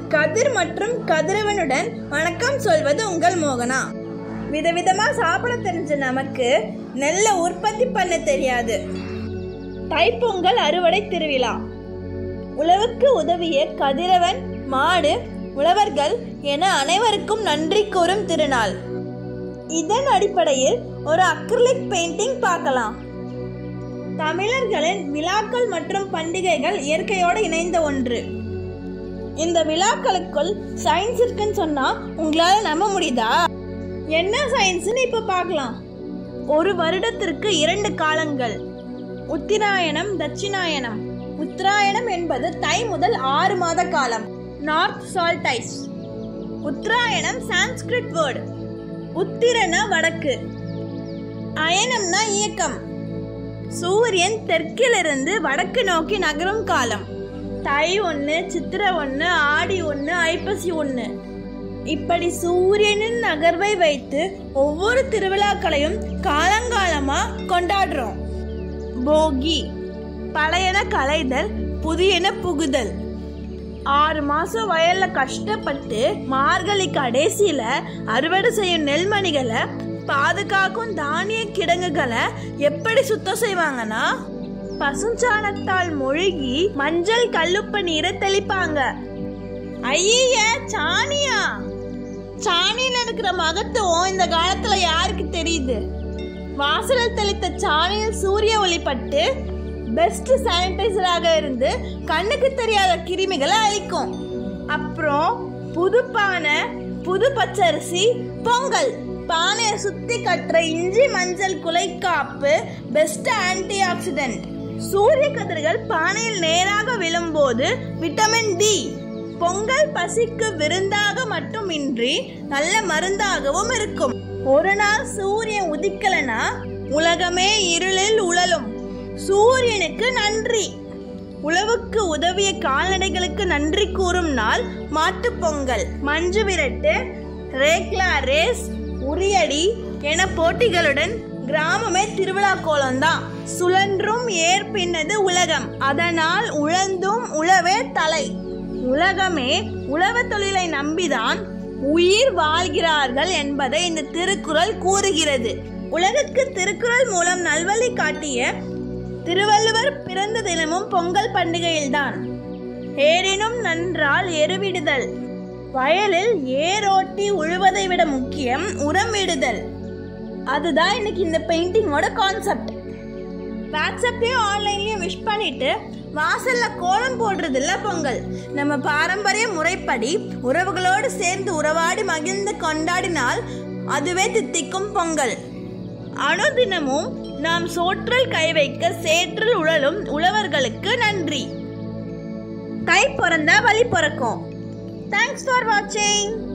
கதிர் மற்றும் கதிரவனுடன் வணக்கம் சொல்வது உங்கள் மோகனா விதவிதமா சாப்பிட தெரிஞ்ச நமக்கு நெல்லை உற்பத்தி பண்ண தெரியாது தைப்பொங்கல் அறுவடை திருவிழா உழவுக்கு உதவிய கதிரவன் மாடு உழவர்கள் என அனைவருக்கும் நன்றி கூறும் திருநாள் இதன் அடிப்படையில் ஒரு அக்ரிலிக் பெயிண்டிங் பார்க்கலாம் தமிழர்களின் விழாக்கள் மற்றும் பண்டிகைகள் இயற்கையோடு இணைந்த ஒன்று இந்த விழாக்களுக்குள் சயின்ஸ் இருக்குன்னு சொன்னா உங்களால நம்ப முடியுதா என்ன சயின்ஸ்னு இப்ப பார்க்கலாம் ஒரு வருடத்திற்கு இரண்டு காலங்கள் உத்திராயணம் தட்சிணாயனம் உத்தராயணம் என்பது தை முதல் ஆறு மாத காலம் நார்த் சால்டைஸ் உத்தராயணம் சான்ஸ்கிரிட் வேர்டு உத்திரனா வடக்கு அயனம்னா இயக்கம் சூரியன் தெற்கிலிருந்து வடக்கு நோக்கி நகரும் காலம் தை ஒன்று சித்திரை ஒன்று ஆடி ஒன்று ஐப்பசி ஒன்று இப்படி சூரியனின் நகர்வை வைத்து ஒவ்வொரு திருவிழாக்களையும் காலங்காலமா கொண்டாடுறோம் போகி பழையன களைதல் புதியன புகுதல் ஆறு மாசம் வயல்ல கஷ்டப்பட்டு மார்கழி கடைசியில அறுவடை செய்யும் நெல்மணிகளை பாதுகாக்கும் தானிய கிடங்குகளை எப்படி சுத்தம் செய்வாங்கன்னா பசுஞ்சாணத்தால் மொழுகி மஞ்சள் கல்லுப்பு நீரை தெளிப்பாங்க ஐய சாணியா சாணியில இருக்கிற மகத்துவம் இந்த காலத்துல யாருக்கு தெரியுது வாசலில் தெளித்த சாணியில் சூரிய ஒளி பட்டு பெஸ்ட் சானிடைசராக இருந்து கண்ணுக்கு தெரியாத கிருமிகளை அழிக்கும் அப்புறம் புது பானை புது பச்சரிசி பொங்கல் பானையை சுத்தி கட்டுற இஞ்சி மஞ்சள் குலைக்காப்பு பெஸ்ட் ஆன்டி ஆக்சிடென்ட் சூரிய கதிர்கள் பானையில் நேராக விழும்போது விட்டமின் டி பொங்கல் பசிக்கு விருந்தாக மட்டுமின்றி நல்ல மருந்தாகவும் இருக்கும் ஒரு நாள் சூரியன் உதிக்கலனா உலகமே இருளில் உழலும் சூரியனுக்கு நன்றி உழவுக்கு உதவிய கால்நடைகளுக்கு நன்றி கூறும் நாள் மாட்டுப் பொங்கல் மஞ்சு விரட்டு ரேக்லா ரேஸ் உரியடி என போட்டிகளுடன் கிராமமே திருவிழா கோலம்தான் சுழன்றும் ஏர் பின்னது உலகம் அதனால் உழந்தும் உழவே தலை உலகமே உழவு தொழிலை நம்பிதான் உயிர் வாழ்கிறார்கள் என்பதை இந்த திருக்குறள் கூறுகிறது உலகுக்கு திருக்குறள் மூலம் நல்வழி காட்டிய திருவள்ளுவர் பிறந்த தினமும் பொங்கல் பண்டிகையில்தான் ஏறினும் நன்றால் எருவிடுதல் வயலில் ஏரோட்டி உழுவதை விட முக்கியம் உரமிடுதல் அதுதான் இன்னைக்கு இந்த பெயிண்டிங்கோட கான்செப்ட் வாட்ஸ்அப்லயும் ஆன்லைன்லயும் விஷ் பண்ணிட்டு வாசல்ல கோலம் போடுறது இல்ல பொங்கல் நம்ம பாரம்பரிய முறைப்படி உறவுகளோடு சேர்ந்து உறவாடி மகிழ்ந்து கொண்டாடினால் அதுவே தித்திக்கும் பொங்கல் அனுதினமும் நாம் சோற்றில் கை வைக்க சேற்றில் உழலும் உழவர்களுக்கு நன்றி கை பிறந்தா வழி பிறக்கும் தேங்க்ஸ் ஃபார் வாட்சிங்